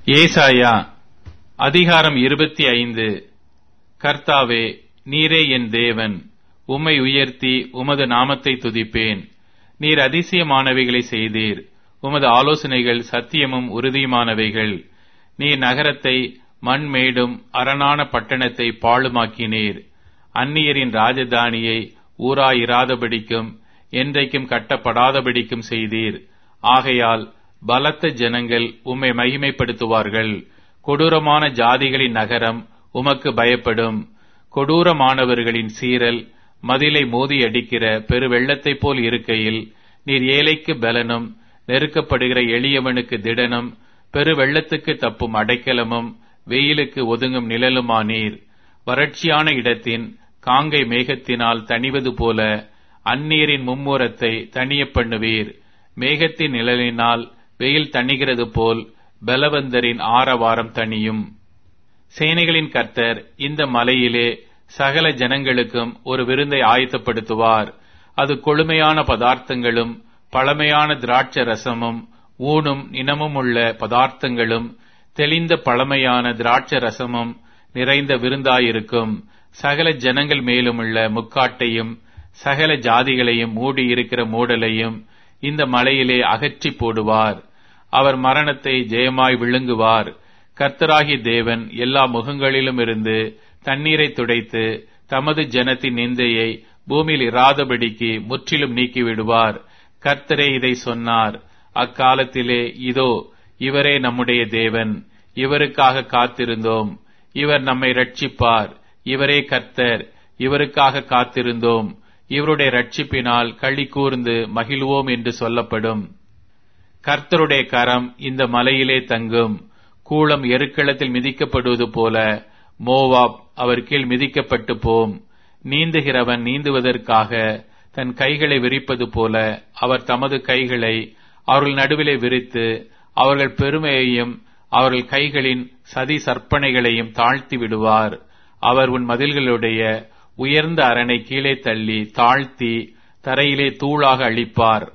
ஏசாயா அதிகாரம் இருபத்தி ஐந்து கர்த்தாவே நீரே என் தேவன் உம்மை உயர்த்தி உமது நாமத்தை துதிப்பேன் நீர் அதிசயமானவைகளை செய்தீர் உமது ஆலோசனைகள் சத்தியமும் உறுதியுமானவைகள் நீர் நகரத்தை மண்மேடும் அரணான பட்டணத்தை பாழுமாக்கினீர் அந்நியரின் ராஜதானியை ஊராயிராதபடிக்கும் என்றைக்கும் கட்டப்படாதபடிக்கும் செய்தீர் ஆகையால் பலத்த ஜனங்கள் உம்மை மகிமைப்படுத்துவார்கள் கொடூரமான ஜாதிகளின் நகரம் உமக்கு பயப்படும் கொடூரமானவர்களின் சீரல் மதிலை மோதியடிக்கிற பெரு வெள்ளத்தைப் போல் இருக்கையில் நீர் ஏழைக்கு பலனும் நெருக்கப்படுகிற எளியவனுக்கு திடனும் பெரு வெள்ளத்துக்கு தப்பும் அடைக்கலமும் வெயிலுக்கு ஒதுங்கும் நிழலுமானீர் வறட்சியான இடத்தின் காங்கை மேகத்தினால் தணிவது போல அந்நீரின் மும்முரத்தை தணிய பண்ணுவீர் மேகத்தின் நிழலினால் வெயில் தணிகிறது போல் பலவந்தரின் ஆரவாரம் தணியும் சேனைகளின் கர்த்தர் இந்த மலையிலே சகல ஜனங்களுக்கும் ஒரு விருந்தை ஆயத்தப்படுத்துவார் அது கொழுமையான பதார்த்தங்களும் பழமையான திராட்ச ரசமும் ஊனும் இனமும் உள்ள பதார்த்தங்களும் தெளிந்த பழமையான திராட்ச ரசமும் நிறைந்த விருந்தாயிருக்கும் சகல ஜனங்கள் மேலுமுள்ள முக்காட்டையும் சகல ஜாதிகளையும் மூடி இருக்கிற மூடலையும் இந்த மலையிலே அகற்றி போடுவார் அவர் மரணத்தை ஜெயமாய் விழுங்குவார் கர்த்தராகி தேவன் எல்லா முகங்களிலும் இருந்து தண்ணீரை துடைத்து தமது ஜனத்தின் நிந்தையை பூமியில் இராதபடிக்கு முற்றிலும் நீக்கிவிடுவார் கர்த்தரே இதை சொன்னார் அக்காலத்திலே இதோ இவரே நம்முடைய தேவன் இவருக்காக காத்திருந்தோம் இவர் நம்மை ரட்சிப்பார் இவரே கர்த்தர் இவருக்காக காத்திருந்தோம் இவருடைய ரட்சிப்பினால் களி கூர்ந்து மகிழ்வோம் என்று சொல்லப்படும் கர்த்தருடைய கரம் இந்த மலையிலே தங்கும் கூளம் எருக்களத்தில் மிதிக்கப்படுவது போல மோவாப் அவர் கீழ் மிதிக்கப்பட்டு போம் நீந்துகிறவன் நீந்துவதற்காக தன் கைகளை விரிப்பது போல அவர் தமது கைகளை அவர்கள் நடுவிலே விரித்து அவர்கள் பெருமையையும் அவர்கள் கைகளின் சதி சற்பனைகளையும் தாழ்த்தி விடுவார் அவர் உன் மதில்களுடைய உயர்ந்த அரணை கீழே தள்ளி தாழ்த்தி தரையிலே தூளாக அழிப்பார்